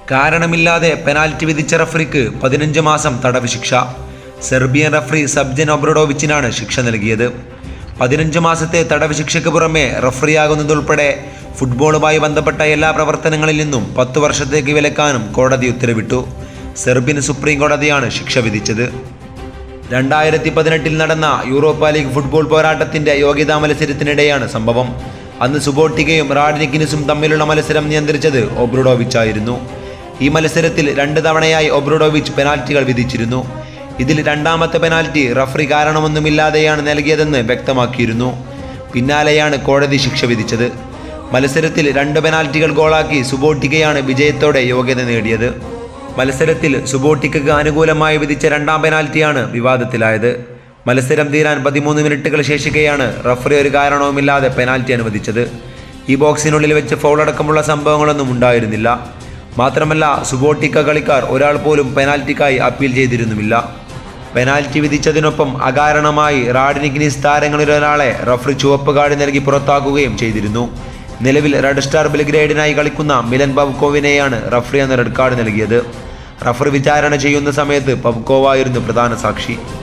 കാരണമില്ലാതെ പെനാൽറ്റി വിധിച്ച റഫറിക്ക് പതിനഞ്ച് മാസം തടവ് ശിക്ഷ സെർബിയൻ റഫറി സബ്ജൻ ഒബ്രഡോവിച്ചിനാണ് ശിക്ഷ നൽകിയത് പതിനഞ്ച് മാസത്തെ തടവ് ശിക്ഷയ്ക്ക് പുറമെ റഫറിയാകുന്നതുൾപ്പെടെ ഫുട്ബോളുമായി ബന്ധപ്പെട്ട എല്ലാ പ്രവർത്തനങ്ങളിൽ നിന്നും പത്തു വർഷത്തേക്ക് വിലക്കാനും കോടതി ഉത്തരവിട്ടു സെർബിയൻ സുപ്രീം കോടതിയാണ് ശിക്ഷ വിധിച്ചത് രണ്ടായിരത്തി പതിനെട്ടിൽ നടന്ന യൂറോപ്പ ലീഗ് ഫുട്ബോൾ പോരാട്ടത്തിന്റെ യോഗ്യതാ മത്സരത്തിനിടെയാണ് സംഭവം അന്ന് സുബോട്ടിക്കയും റാഡ്നിക്കിനിസും തമ്മിലുള്ള മത്സരം നിയന്ത്രിച്ചത് ഒബ്രുഡോവിച്ച് ആയിരുന്നു ഈ മത്സരത്തിൽ രണ്ട് തവണയായി ഒബ്രുഡോവിച്ച് പെനാൽറ്റികൾ വിധിച്ചിരുന്നു ഇതിൽ രണ്ടാമത്തെ പെനാൽറ്റി റഫറി കാരണമൊന്നുമില്ലാതെയാണ് നൽകിയതെന്ന് വ്യക്തമാക്കിയിരുന്നു പിന്നാലെയാണ് കോടതി ശിക്ഷ വിധിച്ചത് മത്സരത്തിൽ രണ്ട് പെനാൽറ്റികൾ ഗോളാക്കി സുബോട്ടിക്കയാണ് വിജയത്തോടെ യോഗ്യത നേടിയത് മത്സരത്തിൽ സുബോട്ടിക്കക്ക് അനുകൂലമായി വിധിച്ച രണ്ടാം പെനാൽറ്റിയാണ് വിവാദത്തിലായത് മത്സരം തീരാൻ പതിമൂന്ന് മിനിറ്റുകൾ ശേഷിക്കെയാണ് റഫറി ഒരു കാരണവുമില്ലാതെ പെനാൽറ്റി അനുവദിച്ചത് ഈ ബോക്സിനുള്ളിൽ വെച്ച് ഫൗളടക്കമുള്ള സംഭവങ്ങളൊന്നും ഉണ്ടായിരുന്നില്ല മാത്രമല്ല സുബോട്ടിക്ക കളിക്കാർ ഒരാൾ പോലും പെനാൽറ്റിക്കായി അപ്പീൽ ചെയ്തിരുന്നുമില്ല പെനാൽറ്റി വിധിച്ചതിനൊപ്പം അകാരണമായി റാഡിനിഗ്നിസ് താരങ്ങളിൽ ഒരാളെ റഫറി ചുവപ്പ് കാർഡ് നൽകി പുറത്താക്കുകയും ചെയ്തിരുന്നു നിലവിൽ റെഡ് സ്റ്റാർ ബെൽഗ്രേഡിനായി കളിക്കുന്ന മിലൻ പവ്കോവിനെയാണ് റഫറി എന്ന റെഡ് കാർഡ് നൽകിയത് റഫറി വിചാരണ ചെയ്യുന്ന സമയത്ത് പവ്കോവായിരുന്നു പ്രധാന സാക്ഷി